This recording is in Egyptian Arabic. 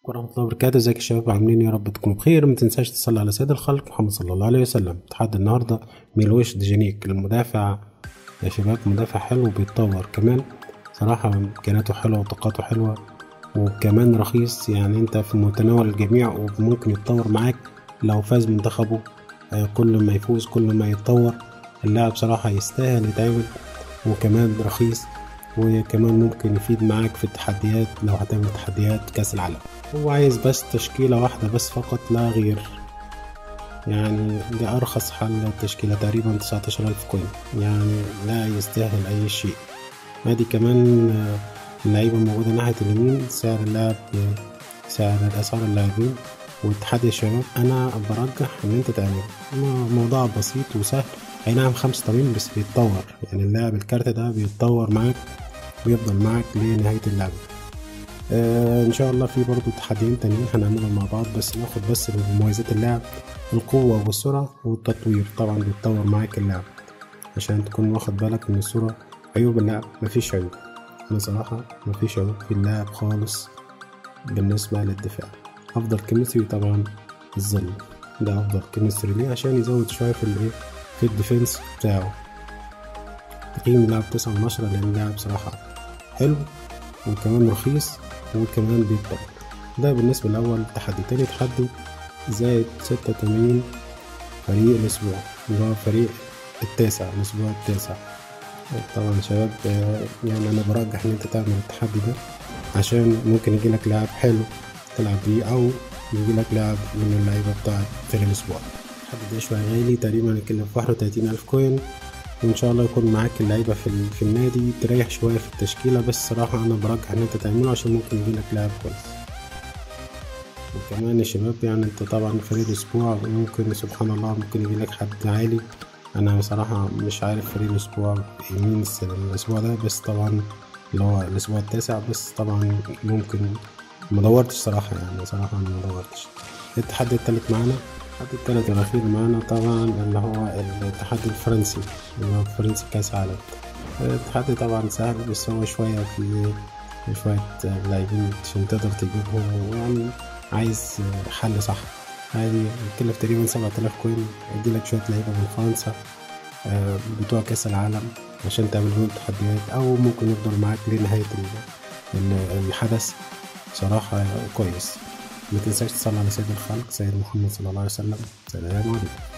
ورحمة الله وبركاته ازيك يا شباب عاملين إيه؟ يا رب تكونوا بخير ما تنساش تصلي على سيد الخلق محمد صلى الله عليه وسلم تحدي النهارده ميلوش ديجانيك المدافع يا شباب مدافع حلو وبيتطور كمان صراحة امكانياته حلوة وطاقاته حلوة وكمان رخيص يعني انت في متناول الجميع وممكن يتطور معاك لو فاز منتخبه آه، كل ما يفوز كل ما يتطور اللاعب صراحة يستاهل يتعمل وكمان رخيص وكمان ممكن يفيد معاك في التحديات لو هتعمل تحديات كأس العالم هو عايز بس تشكيلة واحدة بس فقط لا غير يعني دي أرخص حل تشكيلة تقريبا تسعتاشر ألف كوين يعني لا يستاهل أي شيء ادي كمان آه، اللعيبة موجودة ناحية اليمين سعر اللعب آه، سعر الأسعار اللاعبين والتحدي يا شباب أنا برجح إن أنت تعمله م- موضوع بسيط وسهل أي نعم خمسة طويل بس بيتطور يعني اللاعب الكارت ده بيتطور معاك ويفضل معاك لنهاية اللعبة آه ان شاء الله في برضو تحديين تانيين هنعملهم مع بعض بس ناخد بس مميزات اللعب القوة والسرعة والتطوير طبعا بيتطور معاك اللعب عشان تكون واخد بالك من الصورة عيوب اللعب مفيش عيوب انا صراحة مفيش عيوب في اللعب خالص بالنسبة للدفاع افضل كيمستري طبعا الظل ده افضل كيمستري ليه عشان يزود شوية في الايه في الديفنس بتاعه تقييم اللاعب تسعة من عشرة لأن اللاعب صراحة حلو وكمان رخيص وكمان بيتطور ده بالنسبة لأول تحدي تاني تحدي زائد ستة وتمانين فريق الأسبوع اللي هو فريق التاسع الأسبوع التاسع طبعا يا شباب آه، يعني أنا برجح إن أنت تعمل التحدي ده عشان ممكن يجيلك لاعب حلو تلعب بيه أو يجيلك لاعب من اللعيبة بتاع فريق الأسبوع التحدي ده شوية غالي تقريبا يكلف واحد وتلاتين ألف كوين وان شاء الله يكون معاك اللعيبه في ال- في النادي تريح شويه في التشكيله بس صراحه انا برجح ان انت تعمله عشان ممكن يجيلك لاعب كويس وكمان يا شباب يعني انت طبعا فريق الاسبوع ممكن سبحان الله ممكن يجيلك حد عالي انا بصراحه مش عارف فريق الاسبوع مين الس- الاسبوع ده بس طبعا اللي هو الاسبوع التاسع بس طبعا ممكن مدورتش صراحه يعني صراحه أنا مدورتش التحدي التالت معانا التحدي التالت الأخير معانا طبعا اللي هو التحدي الفرنسي اللي هو فرنسي كأس عالم التحدي طبعا سهل بس هو شوية في شوية لاعبين عشان تقدر تجيبهم ويعني عايز حل صح يعني يكلف تقريبا سبعة آلاف كوين يديلك شوية لعيبة من فرنسا آه، بتوع كأس العالم عشان تعمل لهم تحديات أو ممكن يفضل معاك لنهاية ال- ال- الحدث صراحة كويس ما تنساش تصلي على سيد الخلق سيد محمد صلى الله عليه وسلم سلام عليكم